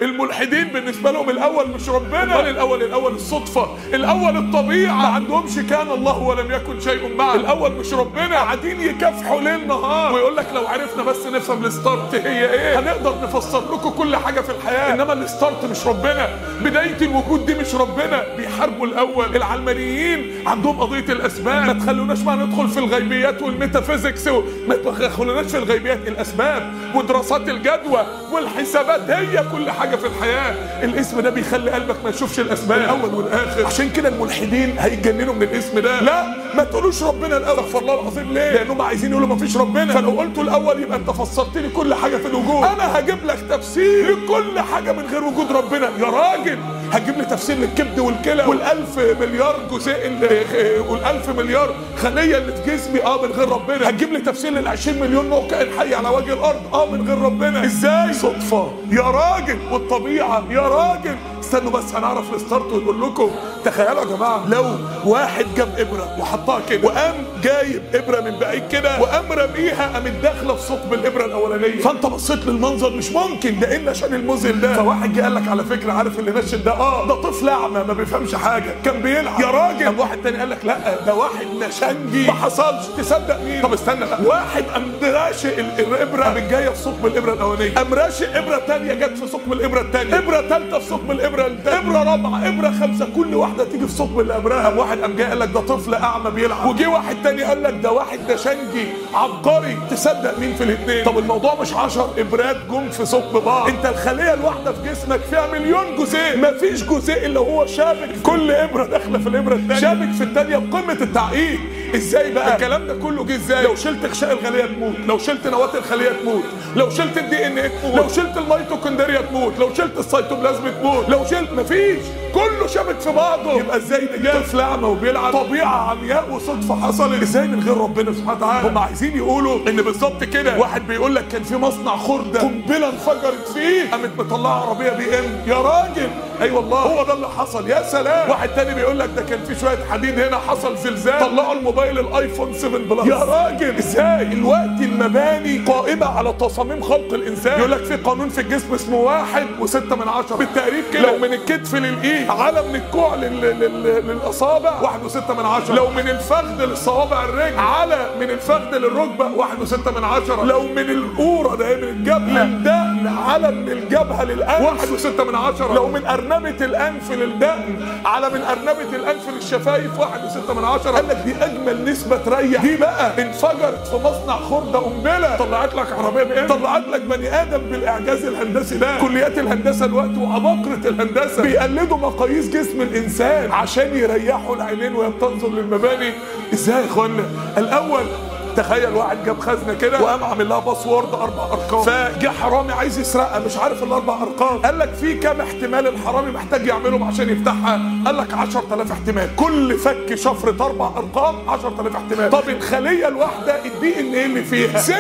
الملحدين بالنسبه لهم الاول مش ربنا امال الاول الاول الصدفه الاول الطبيعه ما عندهمش كان الله ولم يكن شيء معه الاول مش ربنا قاعدين يكافحوا ليل نهار ويقول لك لو عرفنا بس نفهم الستارت هي ايه هنقدر نفسر لكم كل حاجه في الحياه انما الستارت مش ربنا بدايه الوجود دي مش ربنا بيحاربوا الاول العلمانيين عندهم قضيه الاسباب ما تخلوناش بقى ندخل في الغيبيات والميتافيزيكس وما تدخلوناش في الغيبيات الاسباب ودراسات الجدوى والحسابات هي كل حاجه في الحياه الاسم ده بيخلي قلبك ما يشوفش الاسباب الاول والاخر عشان كده الملحدين هيتجننوا من الاسم ده لا ما تقولوش ربنا الاول استغفر الله العظيم ليه لانهم عايزين يقولوا ما فيش ربنا فلو قلتوا الاول يبقى انت فسرت لي كل حاجه في الوجود انا هجيب لك تفسير لكل حاجه من غير وجود ربنا يا راجل هتجيب لي تفسير للكبد والكلى والألف مليار جزيء اللي والألف مليار خلية اللي في جسمي اه من غير ربنا هتجيب لي تفسير لل 20 مليون نوع كائن حي على وجه الأرض اه من غير ربنا ازاي صدفة يا راجل والطبيعة يا راجل استنوا بس هنعرف الستارت ونقول لكم تخيلوا يا جماعه لو واحد جاب ابره وحطها كده وقام جايب ابره من بعيد كده وقام رميها قامت داخله في ثقب الابره الاولانيه فانت بصيت للمنظر مش ممكن ده ايه النشان المذهل ده فواحد جه قال لك على فكره عارف اللي نشن ده اه ده طفل اعمى ما بيفهمش حاجه كان بيلعب يا راجل طب واحد تاني قال لك لا ده واحد نشنجي ما حصلش تصدق مين طب استنى بقى واحد قام راشق ال- الابره قامت جايه في ثقب الابره الاولانيه قام راشق ابره تانيه جت في ثقب الابره التانيه ابره ثالثه في ثقب الابره التانيه ابره رابعه ابره خمسه كل واحده تيجي في ثقب اللي قبلها قام واحد قام جاي قال لك ده طفل اعمى بيلعب وجي واحد تاني قال لك ده واحد نشنجي عبقري تصدق مين في الاثنين طب الموضوع مش 10 ابرات جم في ثقب بعض انت الخليه الواحده في جسمك فيها مليون جزيء مفيش جزيء الا هو شابك في كل ابره داخله في الابره الثانيه شابك في الثانيه بقمه التعقيد ازاي بقى الكلام ده كله جه ازاي لو شلت غشاء الخليه تموت لو شلت نواه الخليه تموت لو شلت الدي ان ايه تموت لو شلت الميتوكوندريا تموت لو شلت السيتوبلازم تموت لو شلت مفيش كله شابك في بعضه يبقى ازاي ده جاي طفل اعمى وبيلعب طبيعه عمياء وصدفه حصلت ازاي من غير ربنا سبحانه وتعالى هم عايزين يقولوا ان بالظبط كده واحد بيقول لك كان في مصنع خرده قنبله انفجرت فيه قامت مطلعه عربيه بي ام يا راجل اي أيوة والله هو ده اللي حصل يا سلام واحد تاني بيقول لك ده كان في شويه حديد هنا حصل زلزال طلعوا الموبايل الايفون 7 بلس يا راجل ازاي الوقت المباني قائمه على تصاميم خلق الانسان يقول لك في قانون في الجسم اسمه واحد وستة من عشرة بالتقريب كده لو من الكتف للايد على من الكوع لل... لل... للاصابع واحد وستة من عشرة لو من الفخذ للصوابع الرجل على من الفخذ للركبه واحد وستة من عشرة لو من القوره ده من الجبهه للدقن على من الجبهه للانف واحد وستة من عشرة لو من أرنبة الأنف للدقن على من أرنبة الأنف للشفايف واحد وستة من عشرة قال لك دي أجمل نسبة تريح دي بقى انفجرت في مصنع خردة قنبلة طلعت لك عربية بإيه؟ طلعت لك بني آدم بالإعجاز الهندسي ده كليات الهندسة الوقت وعباقرة الهندسة بيقلدوا مقاييس جسم الإنسان عشان يريحوا العينين وهي بتنظر للمباني إزاي يا إخوانا؟ الأول تخيل واحد جاب خزنه كده وقام عامل لها باسورد اربع ارقام فجه حرامي عايز يسرقها مش عارف الاربع ارقام قال لك في كام احتمال الحرامي محتاج يعملهم عشان يفتحها قال لك 10000 احتمال كل فك شفره اربع ارقام 10000 احتمال طب الخليه الواحده الدي ان ايه اللي فيها 6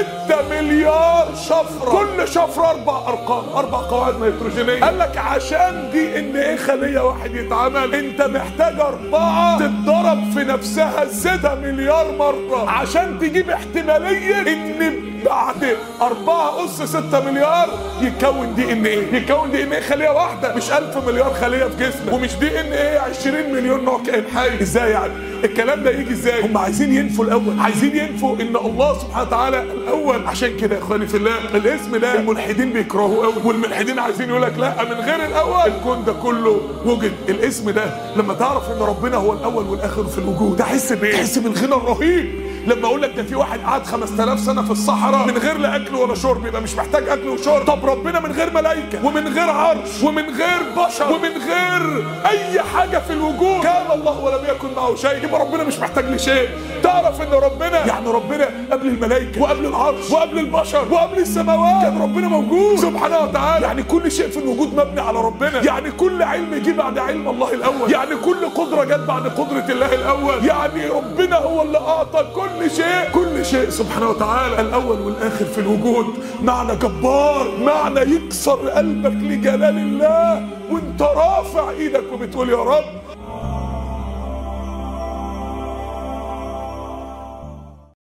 مليار شفره كل شفره اربع ارقام اربع قواعد نيتروجينيه قال لك عشان دي ان ايه خليه واحد يتعمل انت محتاج اربعه تتضرب في نفسها 6 مليار مره عشان تجيب احتماليه ان بعد أربعة أس ستة مليار يتكون دي إن إيه؟ يتكون دي إن إيه خلية واحدة مش ألف مليار خلية في جسمك ومش دي إن إيه 20 مليون نوع كائن حي إزاي يعني؟ الكلام ده يجي إزاي؟ هم عايزين ينفوا الأول عايزين ينفوا إن الله سبحانه وتعالى الأول عشان كده يا إخواني في الله الاسم ده الملحدين بيكرهوه قوي والملحدين عايزين يقول لك لا من غير الأول الكون ده كله وجد الاسم ده لما تعرف إن ربنا هو الأول والآخر في الوجود تحس بإيه؟ تحس بالغنى الرهيب لما اقول لك ده في واحد قعد 5000 سنه في الصحراء من غير لا اكل ولا شرب يبقى مش محتاج اكل وشرب طب ربنا من غير ملائكه ومن غير عرش ومن غير بشر ومن غير اي حاجه في الوجود كان الله ولم يكن معه شيء يبقى ربنا مش محتاج لشيء تعرف ان ربنا يعني ربنا قبل الملائكه وقبل العرش وقبل البشر وقبل السماوات كان ربنا موجود سبحانه وتعالى يعني كل شيء في الوجود مبني على ربنا يعني كل علم جه بعد علم الله الاول يعني كل قدره جت بعد قدره الله الاول يعني ربنا هو اللي اعطى كل كل شيء كل شيء سبحانه وتعالى الاول والاخر في الوجود معنى جبار معنى يكسر قلبك لجلال الله وانت رافع ايدك وبتقول يا رب